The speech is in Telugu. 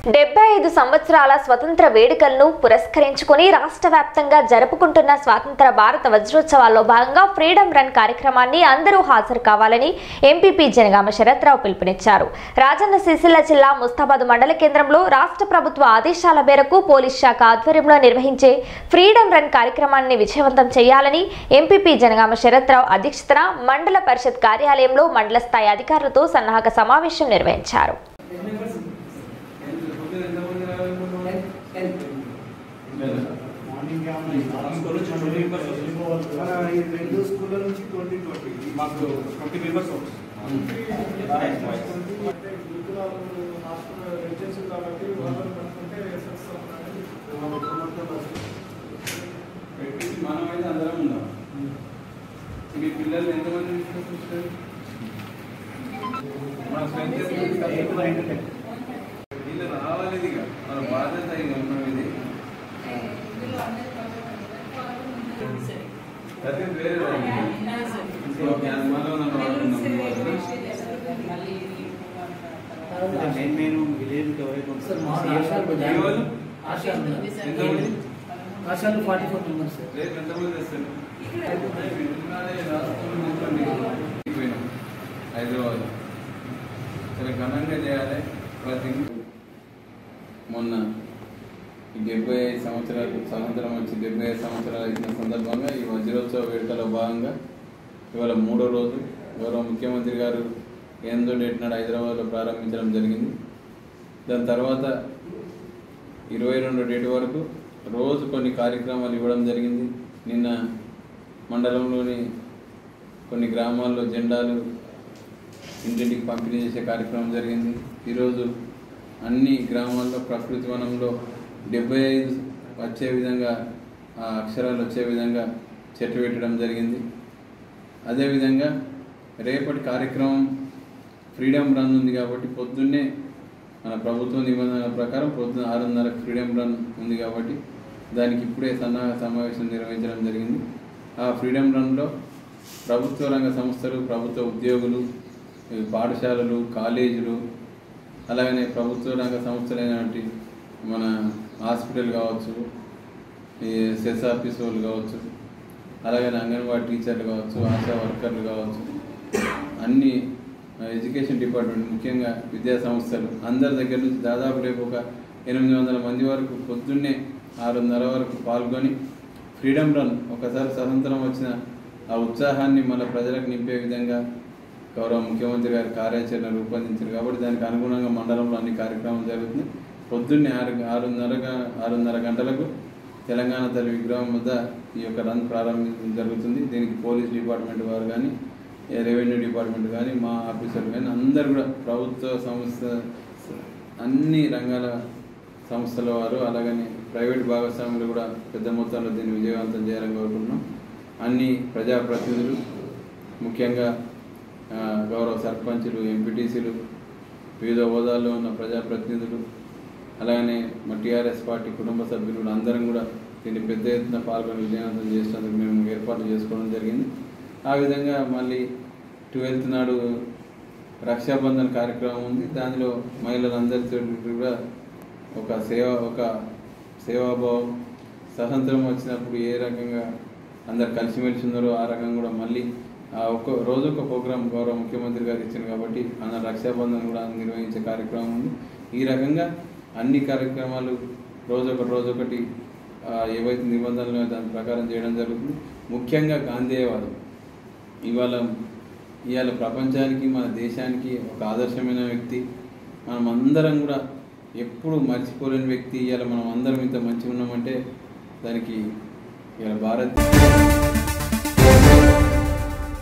డెబ్బై ఐదు సంవత్సరాల స్వతంత్ర వేడుకలను పురస్కరించుకుని రాష్ట్ర వ్యాప్తంగా జరుపుకుంటున్న స్వాతంత్ర భారత వజ్రోత్సవాల్లో భాగంగా ఫ్రీడమ్ రన్ కార్యక్రమాన్ని అందరూ హాజరు కావాలని ఎంపీపీ జనగామ శరత్రావు పిలుపునిచ్చారు రాజన్న సిరిసిల్ల జిల్లా ముస్తాబాద్ మండల కేంద్రంలో రాష్ట్ర ప్రభుత్వ ఆదేశాల మేరకు పోలీస్ శాఖ ఆధ్వర్యంలో నిర్వహించే ఫ్రీడమ్ రన్ కార్యక్రమాన్ని విజయవంతం చేయాలని ఎంపీపీ జనగామ శరత్రావు అధ్యక్షతన మండల పరిషత్ కార్యాలయంలో మండల స్థాయి అధికారులతో సన్నాహక సమావేశం నిర్వహించారు మార్నింగ్ మన ఈ రెండు స్కూళ్ళ నుంచి ట్వంటీ ట్వంటీ మాకు ట్వంటీ మెంబర్స్ అంటే గురుకులాలు హాస్టల్ రెసిడెన్సీ కాబట్టి వాళ్ళని కనుక్కుంటే సక్సెస్ పెట్టేసి మనం అయితే అందరం ఉన్నాం మీ పిల్లలు ఎంతమంది తీసుకొచ్చారు మన స్ట్రెంత్ వీళ్ళు రావాలి ఇది ఇక. మన బాధ్యత ఇక ఉన్నాం ఇది ప్రతి వేరే రావాలి. ఇప్పుడు మనలో ఉన్న వాళ్ళు ఉన్నాం. మెయిన్ మెయిన్ విలేజ్ ఎవరైతే సార్ మా ఉంటారో ఆశాలు మీ వాళ్ళు? ఆశాలు ఎంతమంది ఆశాలు ఫార్టీ ఫోర్ మెంబర్స్ సార్ రేపు ఎంతమంది వస్తారు విన్నారే రాష్ట్రంలో ఉంటుంది. పోయినాం. హైదరాబాద్ చాలా ఘనంగా చేయాలి ప్రతి మొన్న ఈ డెబ్బై ఐదు సంవత్సరాలు స్వాతంత్రం వచ్చి డెబ్బై ఐదు సంవత్సరాలు అయిన సందర్భంగా ఈ వజ్రోత్సవ వేడుకలో భాగంగా ఇవాళ మూడో రోజు గౌరవ ముఖ్యమంత్రి గారు ఎనిమిదో డేట్ నాడు హైదరాబాద్లో ప్రారంభించడం జరిగింది దాని తర్వాత ఇరవై రెండు డేట్ వరకు రోజు కొన్ని కార్యక్రమాలు ఇవ్వడం జరిగింది నిన్న మండలంలోని కొన్ని గ్రామాల్లో జెండాలు ఇంటింటికి పంపిణీ చేసే కార్యక్రమం జరిగింది ఈరోజు అన్ని గ్రామాల్లో ప్రకృతి వనంలో డెబ్బై ఐదు వచ్చే విధంగా ఆ అక్షరాలు వచ్చే విధంగా చెట్టు పెట్టడం జరిగింది అదేవిధంగా రేపటి కార్యక్రమం ఫ్రీడమ్ రన్ ఉంది కాబట్టి పొద్దున్నే మన ప్రభుత్వ నిబంధనల ప్రకారం పొద్దున్న ఆరున్నరకు ఫ్రీడమ్ రన్ ఉంది కాబట్టి దానికి ఇప్పుడే సన్నాహ సమావేశం నిర్వహించడం జరిగింది ఆ ఫ్రీడమ్ రన్లో ప్రభుత్వ రంగ సంస్థలు ప్రభుత్వ ఉద్యోగులు ఈ పాఠశాలలు కాలేజీలు అలాగనే ప్రభుత్వ రంగ సంస్థలైనటువంటి మన హాస్పిటల్ కావచ్చు ఈ సెస్ ఆఫీస్ వాళ్ళు కావచ్చు అలాగనే అంగన్వాడీ టీచర్లు కావచ్చు ఆశా వర్కర్లు కావచ్చు అన్ని ఎడ్యుకేషన్ డిపార్ట్మెంట్ ముఖ్యంగా విద్యా సంస్థలు అందరి దగ్గర నుంచి దాదాపు రేపు ఒక ఎనిమిది వందల మంది వరకు పొద్దున్నే ఆరున్నర వరకు పాల్గొని ఫ్రీడమ్ రన్ ఒకసారి స్వతంత్రం వచ్చిన ఆ ఉత్సాహాన్ని మన ప్రజలకు నింపే విధంగా గౌరవ ముఖ్యమంత్రి గారి కార్యాచరణ రూపొందించారు కాబట్టి దానికి అనుగుణంగా మండలంలో అన్ని కార్యక్రమాలు జరుగుతుంది పొద్దున్నే ఆరు ఆరున్నర ఆరున్నర గంటలకు తెలంగాణ తల్లి విగ్రహం వద్ద ఈ యొక్క రన్ ప్రారంభించడం జరుగుతుంది దీనికి పోలీస్ డిపార్ట్మెంట్ వారు కానీ ఏ రెవెన్యూ డిపార్ట్మెంట్ కానీ మా ఆఫీసర్లు కానీ అందరు కూడా ప్రభుత్వ సంస్థ అన్ని రంగాల సంస్థల వారు అలాగని ప్రైవేట్ భాగస్వాములు కూడా పెద్ద మొత్తంలో దీన్ని విజయవంతం చేయాలని కోరుకుంటున్నాం అన్ని ప్రజాప్రతినిధులు ముఖ్యంగా ఆ, గౌరవ సర్పంచులు ఎంపీటీసీలు వివిధ హోదాల్లో ఉన్న ప్రజాప్రతినిధులు అలాగనే మా టీఆర్ఎస్ పార్టీ కుటుంబ సభ్యులు కూడా అందరం కూడా దీన్ని పెద్ద ఎత్తున పాల్గొని విజయవంతం చేసినందుకు మేము ఏర్పాట్లు చేసుకోవడం జరిగింది ఆ విధంగా మళ్ళీ ట్వెల్త్ నాడు రక్షాబంధన్ కార్యక్రమం ఉంది దానిలో మహిళలందరితో కూడా ఒక సేవ ఒక సేవాభావం స్వతంత్రం వచ్చినప్పుడు ఏ రకంగా అందరు కలిసిమెలిసి ఉన్నారో ఆ రకంగా కూడా మళ్ళీ ఆ ఒక్క రోజు ఒక ప్రోగ్రాం గౌరవ ముఖ్యమంత్రి గారు ఇచ్చారు కాబట్టి అన్న రక్షాబంధన్ కూడా నిర్వహించే కార్యక్రమం ఉంది ఈ రకంగా అన్ని కార్యక్రమాలు రోజొకటి రోజొకటి ఆ, ఏవైతే నిబంధనలు ఉన్నాయో దాని ప్రకారం చేయడం జరుగుతుంది ముఖ్యంగా గాంధేయవాదం ఇవాళ ఇవాళ ప్రపంచానికి మన దేశానికి ఒక ఆదర్శమైన వ్యక్తి మనం అందరం కూడా ఎప్పుడు మర్చిపోలేని వ్యక్తి ఇవాళ మనం అందరం ఇంత మంచిగా ఉన్నామంటే దానికి ఇవాళ భారత్